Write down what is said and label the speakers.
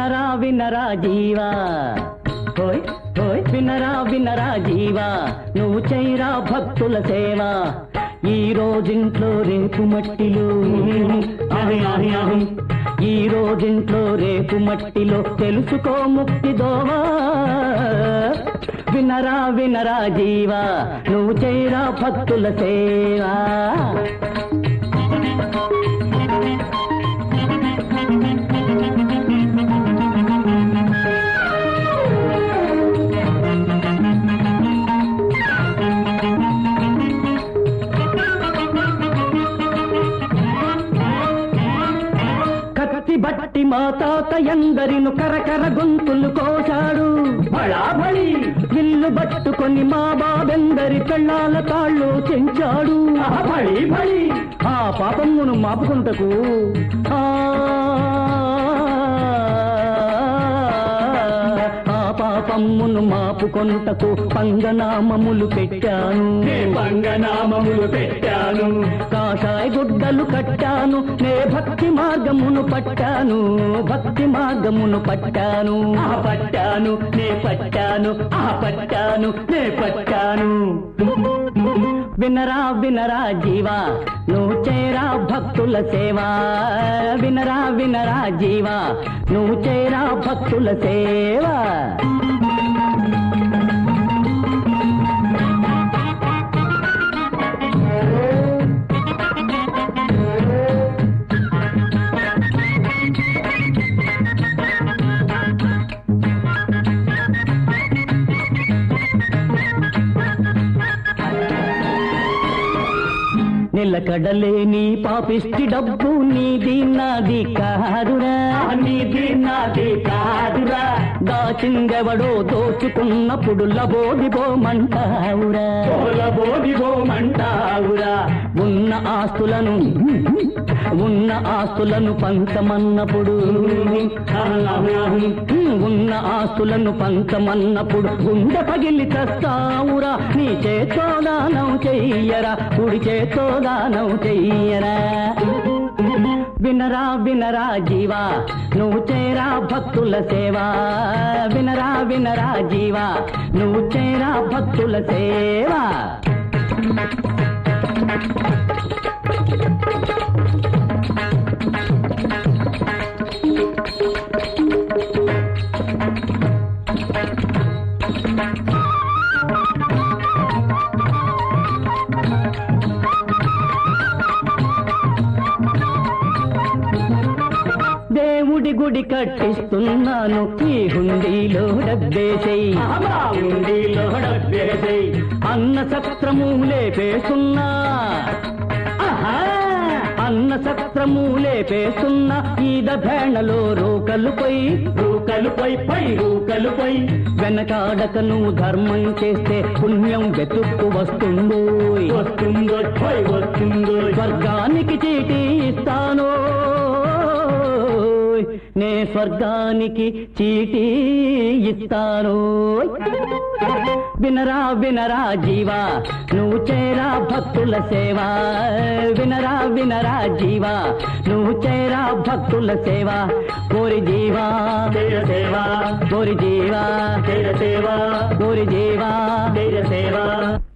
Speaker 1: వినరా వినరా జీవా ఓయ్ ఓయ్ వినరా వినరా జీవా నువ్వు చేయరా భక్తుల సేవ ఈ రోజుంట్లో రేపు మట్టిలో ఆహి, ఆహి, ఆహి. ఈ రోజుంట్లో రేపు మట్టిలో తెలుసుకో ముక్తి దోవా వినరా వినరా జీవా నువ్వు చేయరా భక్తుల సేవా కత్తి బట్టి మా తాత ఎందరిను కరకర గొంతులు కోశాడు బళాబళి విల్లు పట్టుకొని మా బాబెందరి కళ్ళాల తాళ్ళు చెంచాడు బళి బళి ఆ పాపమును మాపుకుంటకు ఆ ఆ పాపమ్మును మాపుకొంటకు పంగనామములు పెట్టాను
Speaker 2: పంగనామములు పెట్టాను
Speaker 1: కాషాయ గుడ్డలు కట్టాను నే భక్తి మార్గమును పట్టాను భక్తి మార్గమును పట్టాను
Speaker 2: ఆ పట్టాను నే పట్టాను ఆ పట్టాను నే పట్టాను
Speaker 1: వినరా వినరా జీవా నువ్వు చేరా భక్తుల సేవా వినరా వినరా జీవా నువ్వు చేరా భక్తుల సేవా నిలకడలేని పాపిష్టి డబ్బు నీది నాది కాదురా
Speaker 2: నీది నాది కాదురా
Speaker 1: దాచిందెవడో దోచుకున్నప్పుడు లబోదిబోమంటావురా
Speaker 2: బోధిబోమంటావురా
Speaker 1: ఉన్న ఆస్తులను ఉన్న ఆస్తులను పంచమన్నప్పుడు ఉన్న ఆస్తులను పంచమన్నప్పుడు గుండె పగిలి చస్తావురా నీ చేతో దానం చెయ్యరా కుడి చేతో దానం చెయ్యరా వినరా వినరా జీవా నువ్వు చేరా భక్తుల సేవా వినరా వినరా జీవా నువ్వు చేరా భక్తుల సేవా దేవుడి గుడి కట్టిస్తున్నాను ఈ హుండీలో డబ్బేసేయి
Speaker 2: అమ్మా ఉండిలో డబ్బేసేయ్
Speaker 1: అన్న సత్రము లేపేస్తున్నా ఆహా! అన్న సత్రము లేపేస్తున్నా ఈద భేణలో రోకలుపై
Speaker 2: రూకలుపై పై రూకలుపై
Speaker 1: వెనకాడక నువ్వు ధర్మం చేస్తే పుణ్యం వెతుక్కు వస్తుందో
Speaker 2: వస్తుందో పై వస్తుందో
Speaker 1: స్వర్గానికి చీటీ ఇస్తాను నే స్వర్గానికి చీటీ ఇస్తాను వినరా వినరా జీవా నువ్వు చేరా భక్తుల సేవా వినరా వినరా జీవా నువ్వు చేరా భక్తుల సేవా కోరి జీవా
Speaker 2: జయ సేవా
Speaker 1: కోరి జీవా
Speaker 2: జయ సేవా
Speaker 1: కోరి జీవా
Speaker 2: జయ సేవా